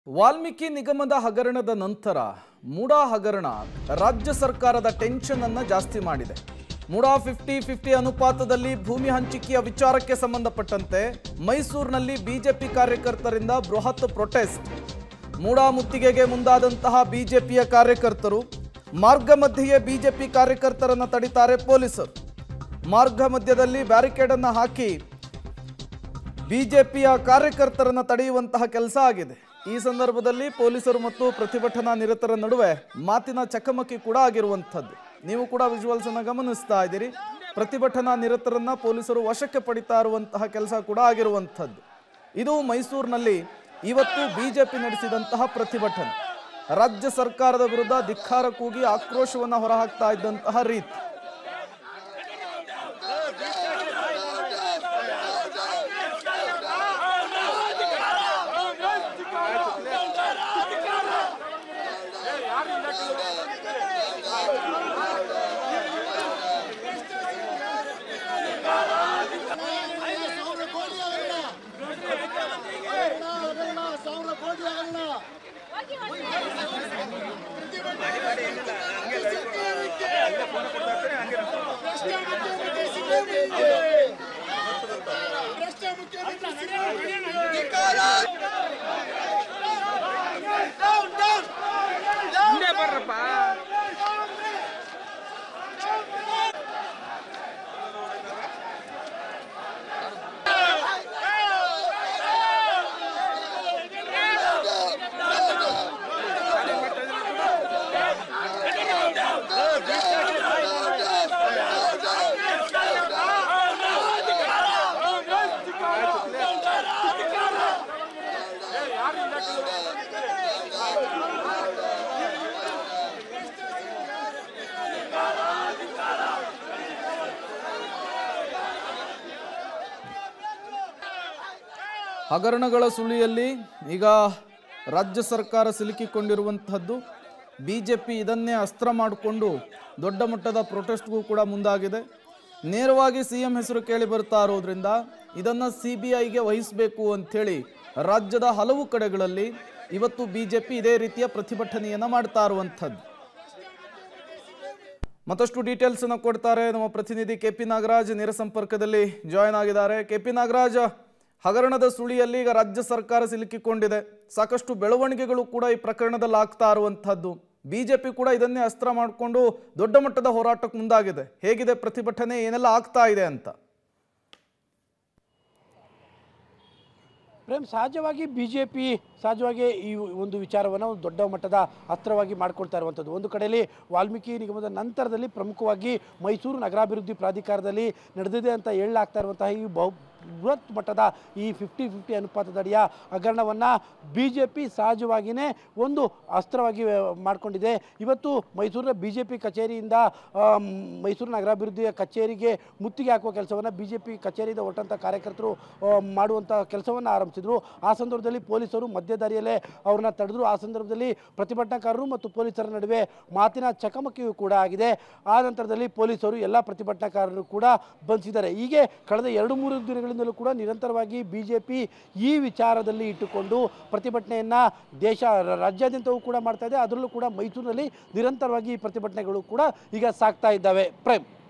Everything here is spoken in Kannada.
ವಾಲ್ಮೀಕಿ ನಿಗಮದ ಹಗರಣದ ನಂತರ ಮೂಡಾ ಹಗರಣ ರಾಜ್ಯ ಸರ್ಕಾರದ ಟೆನ್ಷನ್ ಅನ್ನ ಜಾಸ್ತಿ ಮಾಡಿದೆ ಮೂಡಾ ಫಿಫ್ಟಿ ಫಿಫ್ಟಿ ಅನುಪಾತದಲ್ಲಿ ಭೂಮಿ ಹಂಚಿಕೆಯ ವಿಚಾರಕ್ಕೆ ಸಂಬಂಧಪಟ್ಟಂತೆ ಮೈಸೂರಿನಲ್ಲಿ ಬಿಜೆಪಿ ಕಾರ್ಯಕರ್ತರಿಂದ ಬೃಹತ್ ಪ್ರೊಟೆಸ್ಟ್ ಮೂಡಾ ಮುತ್ತಿಗೆಗೆ ಮುಂದಾದಂತಹ ಬಿಜೆಪಿಯ ಕಾರ್ಯಕರ್ತರು ಮಾರ್ಗ ಮಧ್ಯೆಯೇ ಬಿಜೆಪಿ ಕಾರ್ಯಕರ್ತರನ್ನ ತಡಿತಾರೆ ಪೊಲೀಸರು ಮಾರ್ಗ ಮಧ್ಯದಲ್ಲಿ ಬ್ಯಾರಿಕೇಡ್ ಅನ್ನ ಹಾಕಿ ಬಿಜೆಪಿಯ ಕಾರ್ಯಕರ್ತರನ್ನ ತಡೆಯುವಂತಹ ಕೆಲಸ ಆಗಿದೆ ಈ ಸಂದರ್ಭದಲ್ಲಿ ಪೊಲೀಸರು ಮತ್ತು ಪ್ರತಿಭಟನಾ ನಿರತರ ನಡುವೆ ಮಾತಿನ ಚಕಮಕಿ ಕೂಡ ಆಗಿರುವಂಥದ್ದು ನೀವು ಕೂಡ ವಿಜುವಲ್ಸ್ ಅನ್ನ ಗಮನಿಸ್ತಾ ಇದ್ದೀರಿ ಪ್ರತಿಭಟನಾ ನಿರತರನ್ನ ಪೊಲೀಸರು ವಶಕ್ಕೆ ಪಡಿತಾ ಇರುವಂತಹ ಕೆಲಸ ಕೂಡ ಆಗಿರುವಂಥದ್ದು ಇದು ಮೈಸೂರಿನಲ್ಲಿ ಇವತ್ತು ಬಿಜೆಪಿ ನಡೆಸಿದಂತಹ ಪ್ರತಿಭಟನೆ ರಾಜ್ಯ ಸರ್ಕಾರದ ವಿರುದ್ಧ ಧಿಕ್ಕಾರ ಕೂಗಿ ಆಕ್ರೋಶವನ್ನು ಹೊರಹಾಕ್ತಾ ಇದ್ದಂತಹ ರೀತಿ ಸಾವಿರ ಕೋಟಿ ಆಗಲ್ಲ ಸಾವಿರ ಕೋಟಿ ಆಗಲ್ಲ ಭ್ರಷ್ಟ ಮುಖ್ಯಮಂತ್ರಿ ಸಿದ್ದರಾಮಯ್ಯಗೆ. ಭ್ರಷ್ಟ ಮುಖ್ಯಮಂತ್ರಿ ಸಿದ್ದರಾಮಯ್ಯಗೆ. Down, down. ಹಗರಣಗಳ ಸುಳಿಯಲ್ಲಿ ಈಗ ರಾಜ್ಯ ಸರ್ಕಾರ ಸಿಲುಕಿಕೊಂಡಿರುವಂತಹದ್ದು ಬಿಜೆಪಿ ಇದನ್ನೇ ಅಸ್ತ್ರ ಮಾಡಿಕೊಂಡು ದೊಡ್ಡ ಮಟ್ಟದ ಪ್ರೊಟೆಸ್ಟ್ಗೂ ಕೂಡ ಮುಂದಾಗಿದೆ ನೇರವಾಗಿ ಸಿ ಎಂ ಹೆಸರು ಕೇಳಿ ಬರ್ತಾ ಇರೋದ್ರಿಂದ ಇದನ್ನು ಸಿ ಬಿ ಐಗೆ ವಹಿಸಬೇಕು ಅಂಥೇಳಿ ರಾಜ್ಯದ ಹಲವು ಕಡೆಗಳಲ್ಲಿ ಇವತ್ತು ಬಿಜೆಪಿ ಇದೇ ರೀತಿಯ ಪ್ರತಿಭಟನೆಯನ್ನು ಮಾಡ್ತಾ ಇರುವಂಥದ್ದು ಮತ್ತಷ್ಟು ಡೀಟೇಲ್ಸ್ ಅನ್ನು ಕೊಡ್ತಾರೆ ನಮ್ಮ ಪ್ರತಿನಿಧಿ ಕೆ ಪಿ ನಾಗರಾಜ್ ನೇರ ಸಂಪರ್ಕದಲ್ಲಿ ಜಾಯ್ನ್ ಆಗಿದ್ದಾರೆ ಕೆ ಪಿ ನಾಗರಾಜ್ ಹಗರಣದ ಸುಳಿಯಲ್ಲಿ ಈಗ ರಾಜ್ಯ ಸರ್ಕಾರ ಸಿಲುಕಿಕೊಂಡಿದೆ ಸಾಕಷ್ಟು ಬೆಳವಣಿಗೆಗಳು ಕೂಡ ಈ ಪ್ರಕರಣದಲ್ಲಿ ಆಗ್ತಾ ಇರುವಂತಹದ್ದು ಬಿಜೆಪಿ ಕೂಡ ಇದನ್ನೇ ಅಸ್ತ್ರ ಮಾಡಿಕೊಂಡು ದೊಡ್ಡ ಮಟ್ಟದ ಹೋರಾಟಕ್ಕೆ ಮುಂದಾಗಿದೆ ಹೇಗಿದೆ ಪ್ರತಿಭಟನೆ ಏನೆಲ್ಲ ಆಗ್ತಾ ಇದೆ ಅಂತ ಪ್ರೇಮ್ ಸಹಜವಾಗಿ ಬಿ ಜೆ ಪಿ ಸಹಜವಾಗಿ ಈ ಒಂದು ವಿಚಾರವನ್ನು ಒಂದು ದೊಡ್ಡ ಮಟ್ಟದ ಅಸ್ತ್ರವಾಗಿ ಮಾಡ್ಕೊಳ್ತಾ ಇರುವಂಥದ್ದು ಒಂದು ಕಡೆಯಲ್ಲಿ ವಾಲ್ಮೀಕಿ ನಿಗಮದ ನಂತರದಲ್ಲಿ ಪ್ರಮುಖವಾಗಿ ಮೈಸೂರು ನಗರಾಭಿವೃದ್ಧಿ ಪ್ರಾಧಿಕಾರದಲ್ಲಿ ನಡೆದಿದೆ ಅಂತ ಹೇಳಲಾಗ್ತಾ ಇರುವಂತಹ ಈ ಬಹು ಬೃಹತ್ ಮಟ್ಟದ ಈ ಫಿಫ್ಟಿ ಫಿಫ್ಟಿ ಅನುಪಾತದಡಿಯ ಹಗರಣವನ್ನು ಬಿ ಜೆ ಪಿ ಸಹಜವಾಗಿಯೇ ಒಂದು ಅಸ್ತ್ರವಾಗಿ ಆ, ಮಾಡಿಕೊಂಡಿದೆ ಇವತ್ತು ಮೈಸೂರಿನ ಬಿ ಜೆ ಪಿ ಕಚೇರಿಯಿಂದ ಆ, ಮ್, ಮೈಸೂರು ನಗರಾಭಿವೃದ್ಧಿಯ ಕಚೇರಿಗೆ ಮುತ್ತಿಗೆ ಹಾಕುವ ಕೆಲಸವನ್ನು ಬಿ ಜೆ ಪಿ ಕಚೇರಿಯಿಂದ ಹೊರಟಂಥ ಕಾರ್ಯಕರ್ತರು ಆ, ಮಾಡುವಂಥ ಕೆಲಸವನ್ನು ಆರಂಭಿಸಿದರು ಆ ಸಂದರ್ಭದಲ್ಲಿ ಪೊಲೀಸರು ಮಧ್ಯದಾರಿಯಲ್ಲೇ ಅವ್ರನ್ನ ತಡೆದ್ರು ಆ ಸಂದರ್ಭದಲ್ಲಿ ಪ್ರತಿಭಟನಾಕಾರರು ಮತ್ತು ಪೊಲೀಸರ ನಡುವೆ ಮಾತಿನ ಚಕಮಕಿಯೂ ಕೂಡ ಆಗಿದೆ ಆ ನಂತರದಲ್ಲಿ ಪೊಲೀಸರು ಎಲ್ಲ ಪ್ರತಿಭಟನಾಕಾರರು ಕೂಡ ಬಂಧಿಸಿದ್ದಾರೆ ಹೀಗೆ ಕಳೆದ ಎರಡು ಮೂರು ದಿನಗಳಿಂದಲೂ ಕೂಡ ನಿರಂತರವಾಗಿ ಬಿ ಜೆ ಪಿ ಈ ವಿಚಾರದಲ್ಲಿ ಇಟ್ಟುಕೊಂಡು ಪ್ರತಿಭಟನೆಯನ್ನು ದೇಶ ರ- ರಾಜ್ಯಾದ್ಯಂತವೂ ಕೂಡ ಮಾಡ್ತಾ ಇದೆ ಅದರಲ್ಲೂ ಕೂಡ ಮೈಸೂರಿನಲ್ಲಿ ನಿರಂತರವಾಗಿ ಈ ಪ್ರತಿಭಟನೆಗಳು ಕೂಡ ಈಗ ಸಾಗ್ತಾ ಇದ್ದಾವೆ ಪ್ರೇಮ್